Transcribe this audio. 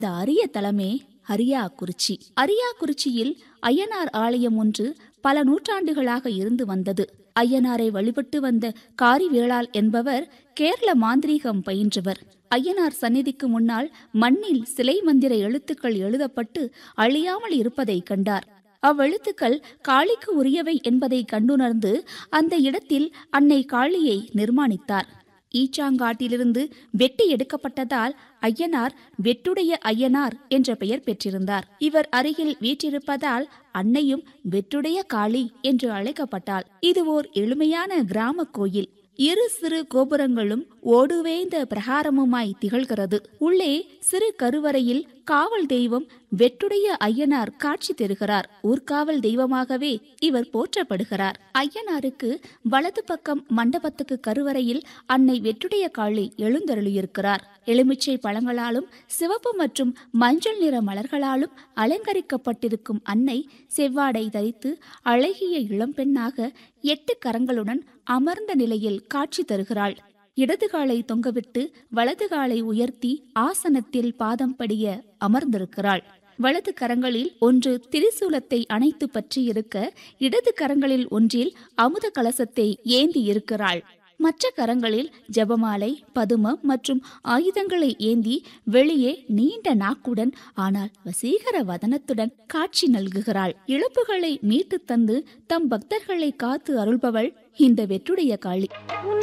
இந்த அரிய தலமே அரியாக்குறிச்சி அரியாக்குறிச்சியில் ஐயனார் ஆலயம் ஒன்று பல நூற்றாண்டுகளாக இருந்து வந்தது ஐயனாரை வழிபட்டு வந்த காரிவேளாள் என்பவர் கேரள மாந்திரீகம் பயின்றவர் ஐயனார் சந்நிதிக்கு முன்னால் மண்ணில் சிலை மந்திர எழுத்துக்கள் எழுதப்பட்டு அழியாமல் இருப்பதை கண்டார் அவ்வெழுத்துக்கள் காளிக்கு உரியவை என்பதை கண்டுணர்ந்து அந்த இடத்தில் அன்னை காளியை நிர்மாணித்தார் ஈச்சாங்காட்டிலிருந்து வெட்டி எடுக்கப்பட்டதால் ஐயனார் வெட்டுடைய ஐயனார் என்ற பெயர் பெற்றிருந்தார் இவர் அருகில் வீற்றிருப்பதால் அன்னையும் வெட்டுடைய காளி என்று அழைக்கப்பட்டாள் இது ஓர் எளிமையான கிராம கோயில் இரு சிறு கோபுரங்களும் ஓடுவேந்த பிரகாரமுமாய் திகழ்கிறது உள்ளே சிறு கருவறையில் காவல் தெய்வம் வெட்டுடைய ஐயனார் காட்சி தருகிறார் ஊர்காவல் தெய்வமாகவே இவர் போற்றப்படுகிறார் ஐயனாருக்கு வலது பக்கம் மண்டபத்துக்கு கருவறையில் அன்னை வெட்டுடைய காளி எழுந்தருளியிருக்கிறார் எலுமிச்சை பழங்களாலும் சிவப்பு மற்றும் மஞ்சள் நிற மலர்களாலும் அலங்கரிக்கப்பட்டிருக்கும் அன்னை செவ்வாடை தரித்து அழகிய இளம்பெண்ணாக எட்டு கரங்களுடன் அமர்ந்த நிலையில் காட்சி தருகிறாள் இடது காலை தொங்கவிட்டு வலது காலை உயர்த்தி ஆசனத்தில் பாதம் படிய அமர்ந்திருக்கிறாள் வலது கரங்களில் ஒன்று திரிசூலத்தை அணைத்து பற்றி இருக்க இடது கரங்களில் ஒன்றில் அமுத கலசத்தை ஏந்தி இருக்கிறாள் மற்ற கரங்களில் ஜபமாலை பதுமம் மற்றும் ஆயுதங்களை ஏந்தி வெளியே நீண்ட நாக்குடன் ஆனால் வசீகர வதனத்துடன் காட்சி நல்குகிறாள் இழப்புகளை மீட்டு தந்து தம் பக்தர்களை காத்து அருள்பவள் இந்த வெற்றுடைய காளி